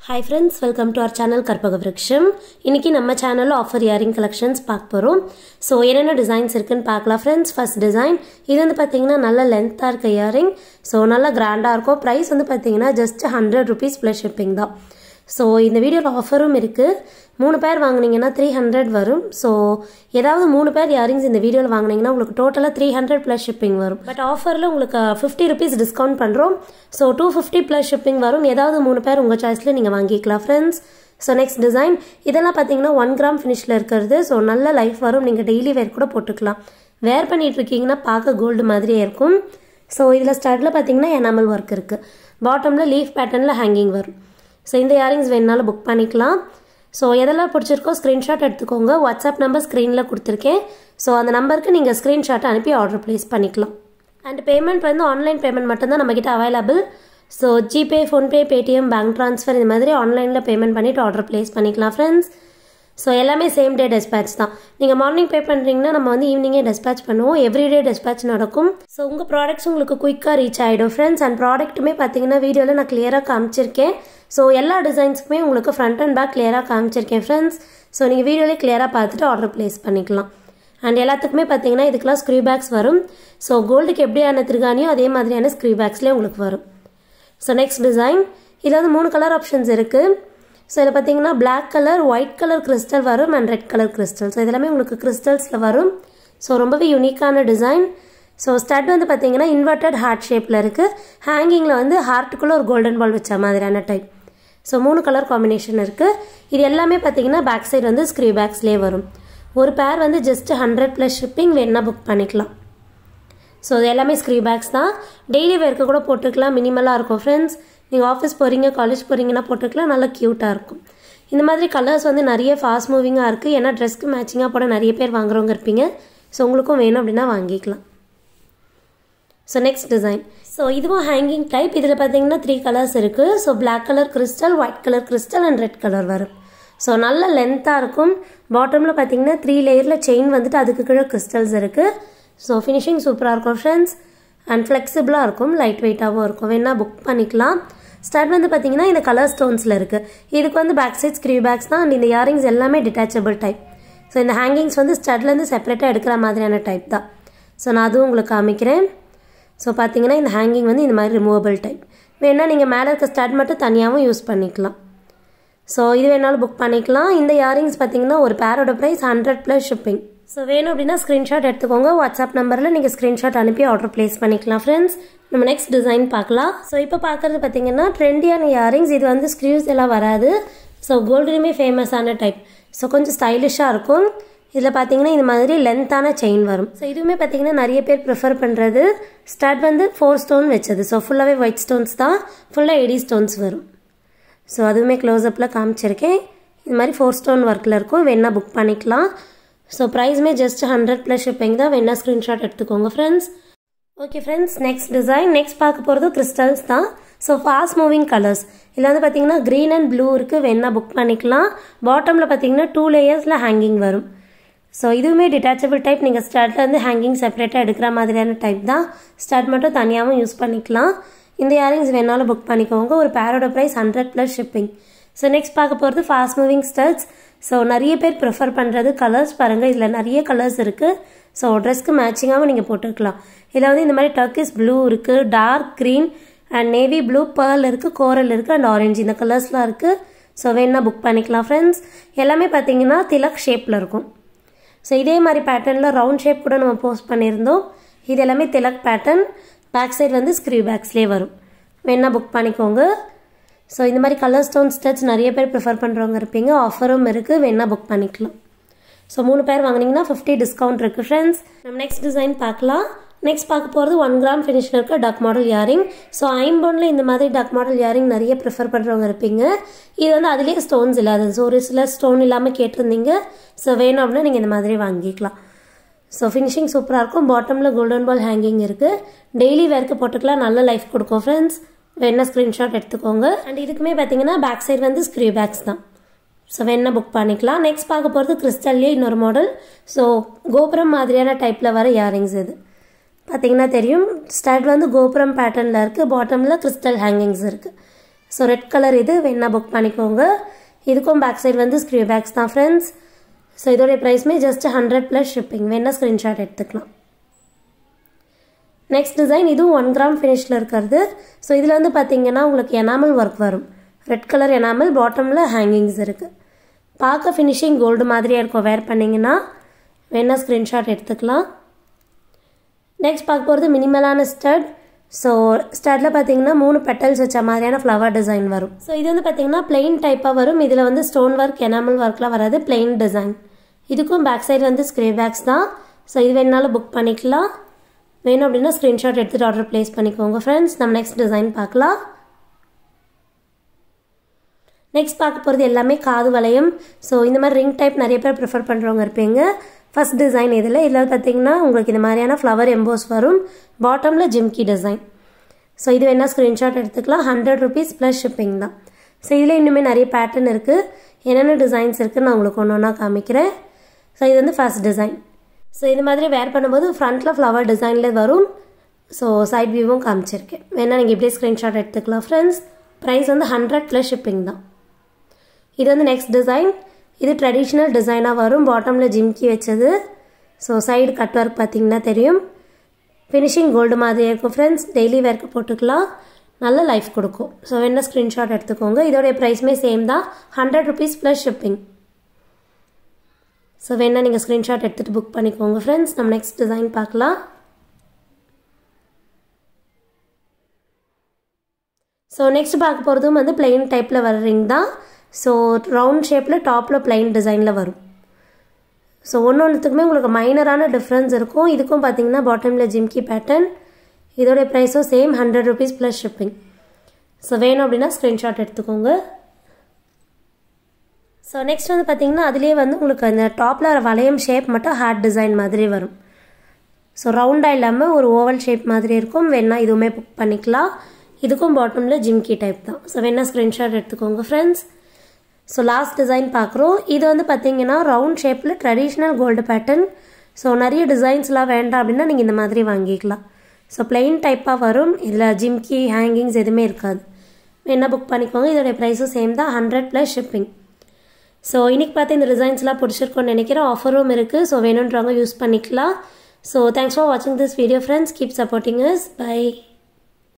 hi friends welcome to our channel Karpaga Vruksham இன்றைக்கி நம்ம சேனலில் ஆஃபர் இயரிங் கலெக்ஷன்ஸ் பார்க்க போகிறோம் ஸோ என்னென்ன டிசைன்ஸ் இருக்குன்னு பார்க்கலாம் ஃப்ரெண்ட்ஸ் ஃபர்ஸ்ட் டிசைன் இது வந்து பார்த்தீங்கன்னா நல்ல லென்த்தாக இருக்க இயரிங் ஸோ நல்லா கிராண்டாக இருக்கும் ப்ரைஸ் வந்து பார்த்தீங்கன்னா just hundred rupees plus shipping தான் ஸோ இந்த வீடியோவில் ஆஃபரும் இருக்குது மூணு பேர் வாங்குனீங்கன்னா த்ரீ ஹண்ட்ரட் வரும் ஸோ ஏதாவது மூணு பேர் இயரிங்ஸ் இந்த வீடியோவில் வாங்குனீங்கன்னா உங்களுக்கு டோட்டலாக த்ரீ ஹண்ட்ரட் ப்ளஸ் ஷிப்பிங் வரும் பட் ஆஃபரில் உங்களுக்கு ஃபிஃப்டி ருபீஸ் டிஸ்கவுண்ட் பண்ணுறோம் so two fifty plus shipping வரும் ஏதாவது மூணு பேர் உங்கள் சாய்ஸில் நீங்கள் வாங்கிக்கலாம் ஃப்ரெண்ட்ஸ் ஸோ நெக்ஸ்ட் டிசைன் இதெல்லாம் பார்த்தீங்கன்னா ஒன் கிராம் ஃபினிஷில் இருக்கிறது ஸோ நல்ல லைஃப் வரும் நீங்கள் டெய்லி வேர் கூட போட்டுக்கலாம் வேர் பண்ணிட்டு இருக்கீங்கன்னா பார்க்க கோல்டு மாதிரியே இருக்கும் ஸோ இதில் ஸ்டார்டில் பார்த்தீங்கன்னா எனாமல் ஒர்க் இருக்குது பாட்டமில் லீஃப் பேட்டர்னில் ஹேங்கிங் வரும் ஸோ இந்த இயரிங்ஸ் வேணுனாலும் புக் பண்ணிக்கலாம் ஸோ எதெல்லாம் பிடிச்சிருக்கோ ஸ்க்ரீன்ஷாட் எடுத்துக்கோங்க வாட்ஸ்அப் நம்பர் ஸ்க்ரீனில் கொடுத்துருக்கேன் ஸோ அந்த நம்பருக்கு நீங்கள் ஸ்க்ரீன்ஷாட் அனுப்பி ஆர்டர் ப்ளேஸ் பண்ணிக்கலாம் அண்ட் பேமெண்ட் வந்து ஆன்லைன் பேமெண்ட் மட்டும்தான் நம்மக்கிட்ட available so GPay PhonePe Paytm bank transfer இந்த மாதிரி ஆன்லைனில் பேமெண்ட் பண்ணிவிட்டு ஆர்டர் ப்ளேஸ் பண்ணிக்கலாம் ஃப்ரெண்ட்ஸ் ஸோ எல்லாமே சேம் டே டெஸ்பேச் தான் நீங்கள் மார்னிங் பே பண்ணுறீங்கன்னா நம்ம வந்து ஈவினிங்கே டெஸ்பேச் பண்ணுவோம் எவ்ரிடே டெஸ்பேச் நடக்கும் ஸோ உங்கள் ப்ராடக்ட்ஸ் உங்களுக்கு குயிக்காக ரீச் ஆகிடும் ஃப்ரெண்ட்ஸ் அண்ட் ப்ராடக்ட்டுமே பார்த்தீங்கன்னா வீடியோவில் நான் கிளியராக காமிச்சிருக்கேன் ஸோ எல்லா டிசைன்ஸுக்குமே உங்களுக்கு ஃப்ரண்ட் அண்ட் பேக் கிளியராக காமிச்சிருக்கேன் ஃப்ரெண்ட்ஸ் ஸோ நீங்கள் வீடியோலேயே கிளியராக பார்த்துட்டு ஆர்டர் ப்ளேஸ் பண்ணிக்கலாம் அண்ட் எல்லாத்துக்குமே பார்த்தீங்கன்னா இதுக்கெல்லாம் ஸ்க்ரீ பேக்ஸ் வரும் ஸோ கோல்டுக்கு எப்படியான திருகாணியோ அதே மாதிரியான ஸ்க்ரீ பேக்ஸ்லேயே உங்களுக்கு வரும் ஸோ நெக்ஸ்ட் டிசைன் இதில் வந்து மூணு கலர் ஆப்ஷன்ஸ் இருக்குது ஸோ இதில் பார்த்தீங்கன்னா black colour white colour crystal வரும் and red colour crystal so இதெல்லாமே உங்களுக்கு கிறிஸ்டல்ஸில் வரும் ஸோ ரொம்பவே யூனிக்கான டிசைன் ஸோ ஸ்டட் வந்து பார்த்தீங்கன்னா இன்வெர்டட் ஹார்ட் ஷேப்பில் இருக்குது ஹேங்கிங்கில் வந்து ஹார்ட்டுக்குள்ளே ஒரு கோல்டன் பால் வச்ச மாதிரியான டைப் ஸோ மூணு கலர் காம்பினேஷன் இருக்குது இது எல்லாமே பார்த்தீங்கன்னா பேக் சைடு வந்து ஸ்க்ரீ பேக்ஸ்லேயே வரும் ஒரு பேர் வந்து ஜஸ்ட் ஹண்ட்ரட் ப்ளஸ் ஷிப்பிங் வேணால் புக் பண்ணிக்கலாம் ஸோ இது எல்லாமே ஸ்க்ரீ பேக்ஸ் தான் டெய்லி வேர்க்கு கூட போட்டுக்கலாம் மினிமலாக இருக்கும் ஃப்ரெண்ட்ஸ் நீங்கள் ஆஃபீஸ் போகிறீங்க காலேஜ் போகிறீங்கன்னா போட்டுக்கலாம் நல்லா க்யூட்டாக இருக்கும் இந்த மாதிரி கலர்ஸ் வந்து நிறைய ஃபாஸ்ட் மூவிங்காக இருக்குது ஏன்னா ட்ரெஸ்க்கு மேட்சிங்காக போட நிறைய பேர் வாங்குறவங்க இருப்பீங்க ஸோ உங்களுக்கும் வேணும் அப்படின்னா வாங்கிக்கலாம் ஸோ நெக்ஸ்ட் டிசைன் ஸோ இதுவும் ஹேங்கிங் டைப் இதில் பார்த்தீங்கன்னா த்ரீ கலர்ஸ் இருக்குது so black colour crystal white colour crystal and red colour வரும் ஸோ நல்ல லென்த்தாக இருக்கும் பாட்டமில் பார்த்தீங்கன்னா த்ரீ லேயரில் செயின் வந்துட்டு அதுக்கு கீழே கிறிஸ்டல்ஸ் இருக்குது ஸோ ஃபினிஷிங் சூப்பராக இருக்கும் ஃப்ரெண்ட்ஸ் அண்ட் ஃப்ளெக்சிபிளாக இருக்கும் லைட் வெயிட்டாகவும் இருக்கும் வேணால் புக் பண்ணிக்கலாம் ஸ்டார்ட் வந்து பார்த்தீங்கன்னா இந்த கலர் ஸ்டோன்ஸில் இருக்குது இதுக்கு வந்து பேக் சைட் ஸ்க்ரீ பேக்ஸ் தான் அண்ட் இந்த இயரிங்ஸ் எல்லாமே டிட்டாச்சபிள் டைப் ஸோ இந்த ஹேங்கிங்ஸ் வந்து ஸ்டட்லேருந்து செப்பரேட்டாக எடுக்கிற மாதிரியான டைப் தான் ஸோ நான் அதுவும் உங்களுக்கு காமிக்கிறேன் ஸோ பார்த்தீங்கன்னா இந்த ஹேங்கிங் வந்து இந்த மாதிரி ரிமூவபிள் டைப் வேணால் நீங்கள் மேலே இருக்க ஸ்டட் மட்டும் தனியாகவும் யூஸ் பண்ணிக்கலாம் ஸோ இது வேணாலும் புக் பண்ணிக்கலாம் இந்த இயரிங்ஸ் பார்த்தீங்கன்னா ஒரு பேரோட price hundred plus shipping so வேணும் அப்படின்னா ஸ்க்ரீன்ஷாட் எடுத்துக்கோங்க வாட்ஸ்அப் நம்பரில் நீங்கள் ஸ்க்ரீன்ஷாட் அனுப்பி ஆர்டர் ப்ளேஸ் பண்ணிக்கலாம் ஃப்ரெண்ட்ஸ் நம்ம நெக்ஸ்ட் டிசைன் பார்க்கலாம் ஸோ இப்போ பார்க்குறது பார்த்தீங்கன்னா ட்ரெண்டியான இயரிங்ஸ் இது வந்து ஸ்க்ரீவ்ஸ் எல்லாம் வராது ஸோ கோல்டுலேயுமே ஃபேமஸான டைப் ஸோ கொஞ்சம் ஸ்டைலிஷாக இருக்கும் இதில் பார்த்தீங்கன்னா இந்த மாதிரி லென்த்தான செயின் வரும் ஸோ இதுவுமே பார்த்தீங்கன்னா நிறைய பேர் ப்ரிஃபர் பண்ணுறது ஸ்டார்ட் வந்து ஃபோர் ஸ்டோன் வச்சது ஸோ ஃபுல்லாகவே ஒயிட் ஸ்டோன்ஸ் தான் ஃபுல்லாக எடி ஸ்டோன்ஸ் வரும் ஸோ அதுவுமே க்ளோஸ்அப்பில் காமிச்சிருக்கேன் இது மாதிரி ஃபோர் ஸ்டோன் ஒர்க்கில் இருக்கும் வேணால் புக் பண்ணிக்கலாம் ஸோ ப்ரைஸுமே ஜஸ்ட் ஹண்ட்ரட் ப்ளஸ் ஷிப்பிங் தான் வேணால் ஸ்க்ரீன்ஷாட் எடுத்துக்கோங்க friends okay friends next design next பார்க்க போகிறது கிறிஸ்டல்ஸ் தான் ஸோ ஃபாஸ்ட் மூவிங் கலர்ஸ் இதில் வந்து பார்த்தீங்கன்னா க்ரீன் அண்ட் ப்ளூ இருக்குது வேணால் புக் பண்ணிக்கலாம் பாட்டமில் பார்த்தீங்கன்னா டூ லேயர்ஸில் ஹேங்கிங் வரும் ஸோ இதுவுமே டிட்டாச்சபிள் டைப் நீங்கள் ஸ்டார்ட்லேருந்து ஹேங்கிங் செப்பரேட்டாக எடுக்கிற மாதிரியான டைப் தான் ஸ்டார்ட் மட்டும் தனியாகவும் யூஸ் பண்ணிக்கலாம் இந்த இயரிங்ஸ் வேணாலும் புக் பண்ணிக்கோங்க ஒரு பேரோட price hundred plus shipping so next பார்க்க போகிறது ஃபாஸ்ட் மூவிங் ஸ்டட்ஸ் ஸோ நிறைய பேர் ப்ரிஃபர் பண்ணுறது கலர்ஸ் பாருங்கள் இதில் நிறைய கலர்ஸ் இருக்குது ஸோ ட்ரெஸ்க்கு மேட்சிங்காகவும் நீங்கள் போட்டுக்கலாம் இதில் வந்து இந்த மாதிரி டர்க்கிஸ் ப்ளூ இருக்குது dark green and navy blue pearl இருக்குது கோரல் இருக்குது அண்ட் ஆரஞ்சு இந்த கலர்ஸ்லாம் இருக்குது ஸோ வேணால் புக் பண்ணிக்கலாம் ஃப்ரெண்ட்ஸ் எல்லாமே பார்த்தீங்கன்னா திலக் ஷேப்பில் இருக்கும் ஸோ இதே மாதிரி பேட்டர்னில் ரவுண்ட் ஷேப் கூட நம்ம போஸ்ட் பண்ணியிருந்தோம் இது எல்லாமே திலக் பேட்டர்ன் பேக் சைடு வந்து ஸ்க்ரீவ் பேக்ஸ்லேயே வரும் வேணால் புக் பண்ணிக்கோங்க ஸோ இந்த மாதிரி கலர் ஸ்டோன் ஸ்டச் நிறைய பேர் ப்ரிஃபர் பண்ணுறவங்க இருப்பீங்க ஆஃபரும் இருக்குது வேணால் புக் பண்ணிக்கலாம் ஸோ மூணு பேர் வாங்கினீங்கன்னா ஃபிஃப்டி டிஸ்கவுண்ட் இருக்குது ஃப்ரெண்ட்ஸ் நம்ம நெக்ஸ்ட் டிசைன் பார்க்கலாம் நெக்ஸ்ட் பார்க்க போகிறது ஒன் கிராம் ஃபினிஷில் இருக்க டக் மாடல் இயரிங் ஸோ ஐம்போனில் இந்த மாதிரி டக் மாடல் இயரிங் நிறைய ப்ரிஃபர் பண்ணுறவங்க இருப்பீங்க இது வந்து அதுலேயே ஸ்டோன்ஸ் இல்லாதது ஸோ ஒரு சில ஸ்டோன் இல்லாமல் கேட்டிருந்தீங்க ஸோ வேணும் அப்படின்னா நீங்கள் இந்த மாதிரி வாங்கிக்கலாம் ஸோ ஃபினிஷிங் சூப்பராக இருக்கும் பாட்டமில் கோல்டன் பால் ஹேங்கிங் இருக்குது டெய்லி வேர்க்கு போட்டுக்கலாம் நல்ல லைஃப் கொடுக்கும் ஃப்ரெண்ட்ஸ் வேணா ஸ்க்ரீன்ஷாட் எடுத்துக்கோங்க அண்ட் இதுக்குமே பார்த்தீங்கன்னா பேக் சைடு வந்து ஸ்க்ரீ பேக்ஸ் தான் ஸோ வேணா புக் பண்ணிக்கலாம் நெக்ஸ்ட் பார்க்க போகிறது கிறிஸ்டல்லே இன்னொரு மாடல் ஸோ கோபுரம் மாதிரியான டைப்பில் வர இயரிங்ஸ் இது பார்த்தீங்கன்னா தெரியும் ஸ்டட் வந்து கோபுரம் பேட்டர்னில் இருக்குது பாட்டமில் கிறிஸ்டல் ஹேங்கிங்ஸ் இருக்குது ஸோ ரெட் கலர் இது வேணா புக் பண்ணிக்கோங்க இதுக்கும் பேக் சைடு வந்து ஸ்க்ரீ பேக்ஸ் தான் ஃப்ரெண்ட்ஸ் ஸோ இதோடைய ப்ரைஸ்மே ஜஸ்ட் ஹண்ட்ரட் ப்ளஸ் ஷிப்பிங் வேணா ஸ்க்ரீன்ஷாட் எடுத்துக்கலாம் நெக்ஸ்ட் டிசைன் இதுவும் ஒன் கிராம் ஃபினிஷில் இருக்கிறது ஸோ இதில் வந்து பார்த்தீங்கன்னா உங்களுக்கு எனாமல் ஒர்க் வரும் ரெட் கலர் எனாமல் பாட்டமில் ஹேங்கிங்ஸ் இருக்குது பார்க்க ஃபினிஷிங் கோல்டு மாதிரியே இருக்கும் வேர் பண்ணிங்கன்னா வேணால் ஸ்க்ரீன்ஷாட் எடுத்துக்கலாம் நெக்ஸ்ட் பார்க்க போகிறது மினிமலான ஸ்டட் ஸோ ஸ்டட்டில் பார்த்தீங்கன்னா மூணு பெட்டல்ஸ் வச்ச மாதிரியான ஃப்ளவர் டிசைன் வரும் ஸோ இது வந்து பார்த்தீங்கன்னா பிளெயின் டைப்பாக வரும் இதில் வந்து ஸ்டோன் ஒர்க் எனாமல் ஒர்க்லாம் வராது பிளெயின் டிசைன் இதுக்கும் பேக் சைடு வந்து ஸ்க்ரே பேக்ஸ் தான் ஸோ இது வேணாலும் புக் பண்ணிக்கலாம் வேணும் அப்படின்னா ஸ்க்ரீன்ஷாட் எடுத்துகிட்டு ஆர்டர் ப்ளேஸ் பண்ணிக்கோங்க ஃப்ரெண்ட்ஸ் நம்ம நெக்ஸ்ட் டிசைன் பார்க்கலாம் நெக்ஸ்ட் பார்க்க போகிறது எல்லாமே காது வளையம் ஸோ இந்த மாதிரி ரிங் டைப் நிறைய பேர் ப்ரிஃபர் பண்ணுறவங்க இருப்பீங்க ஃபஸ்ட் டிசைன் இதில் இதில் பார்த்தீங்கன்னா உங்களுக்கு இந்த மாதிரியான ஃப்ளவர் எம்போஸ் வரும் பாட்டமில் ஜிம்கி டிசைன் ஸோ இது வேணால் ஸ்க்ரீன்ஷாட் எடுத்துக்கலாம் ஹண்ட்ரட் ருபீஸ் ப்ளஸ் ஷிப்பிங் தான் ஸோ இதில் இன்னுமே நிறைய பேட்டர்ன் இருக்குது என்னென்ன டிசைன்ஸ் இருக்குன்னு நான் உங்களுக்கு ஒன்று ஒன்றா காமிக்கிறேன் ஸோ இது வந்து ஃபர்ஸ்ட் டிசைன் ஸோ இது மாதிரி வேர் பண்ணும்போது ஃப்ரண்ட்டில் ஃப்ளவர் டிசைனில் வரும் ஸோ சைட் வியூவும் காமிச்சிருக்கேன் வேணால் நீங்கள் இப்படியே ஸ்க்ரீன்ஷாட் எடுத்துக்கலாம் ஃப்ரெண்ட்ஸ் ப்ரைஸ் வந்து ஹண்ட்ரட் ப்ளஸ் ஷிப்பிங் தான் இது வந்து நெக்ஸ்ட் டிசைன் இது ட்ரெடிஷ்னல் டிசைனாக வரும் பாட்டமில் ஜிம்கி வச்சது ஸோ சைடு கட் ஒர்க் பார்த்தீங்கன்னா தெரியும் ஃபினிஷிங் கோல்டு மாதிரி இருக்கும் ஃப்ரெண்ட்ஸ் டெய்லி வேர்க்கு போட்டுக்கலாம் நல்ல லைஃப் கொடுக்கும் ஸோ வேணா ஸ்க்ரீன்ஷாட் எடுத்துக்கோங்க இதோடைய ப்ரைஸுமே சேம் தான் hundred rupees plus shipping so வேணா நீங்கள் ஸ்க்ரீன்ஷாட் எடுத்துகிட்டு புக் பண்ணிக்கோங்க ஃப்ரெண்ட்ஸ் நம்ம நெக்ஸ்ட் டிசைன் பார்க்கலாம் ஸோ நெக்ஸ்ட் பார்க்க போகிறதும் வந்து பிளெயின் டைப்பில் வர ரிங் தான் ஸோ ரவுண்ட் ஷேப்பில் டாப்பில் பிளைன் டிசைனில் வரும் ஸோ ஒன்று ஒன்றுத்துக்குமே உங்களுக்கு மைனரான டிஃப்ரென்ஸ் இருக்கும் இதுக்கும் பார்த்தீங்கன்னா பாட்டமில் ஜிம்கி பேட்டர்ன் இதோடைய ப்ரைஸும் same hundred rupees plus shipping so வேணும் அப்படின்னா ஸ்க்ரீன்ஷாட் எடுத்துக்கோங்க ஸோ நெக்ஸ்ட் வந்து பார்த்தீங்கன்னா அதுலேயே வந்து உங்களுக்கு அந்த டாப்பில் வளையம் ஷேப் மட்டும் ஹார்ட் டிசைன் மாதிரி வரும் ஸோ ரவுண்டாக இல்லாமல் ஒரு ஓவல் ஷேப் மாதிரி இருக்கும் வேணால் இதுவுமே புக் பண்ணிக்கலாம் இதுக்கும் பாட்டமில் ஜிம்கி டைப் தான் ஸோ வேணால் ஸ்க்ரீன்ஷாட் எடுத்துக்கோங்க ஃப்ரெண்ட்ஸ் ஸோ லாஸ்ட் டிசைன் பார்க்குறோம் இது வந்து பார்த்தீங்கன்னா ரவுண்ட் ஷேப்பில் ட்ரெடிஷ்னல் கோல்டு பேட்டர்ன் ஸோ நிறைய டிசைன்ஸ்லாம் வேண்டாம் அப்படின்னா நீங்கள் இந்த மாதிரி வாங்கிக்கலாம் ஸோ பிளெயின் டைப்பாக வரும் இதில் ஜிம்கி ஹேங்கிங்ஸ் எதுவுமே இருக்காது என்ன புக் பண்ணிக்கோங்க இதோடைய ப்ரைஸும் சேம் தான் ஹண்ட்ரட் ப்ளஸ் ஷிப்பிங் ஸோ இன்றைக்கி பார்த்து இந்த டிசைன்ஸ்லாம் பிடிச்சிருக்கோன்னு நினைக்கிறேன் ஆஃபரும் இருக்குது ஸோ வேணுன்றவங்க யூஸ் பண்ணிக்கலாம் ஸோ தேங்க்ஸ் ஃபார் வாட்சிங் this video friends keep supporting us by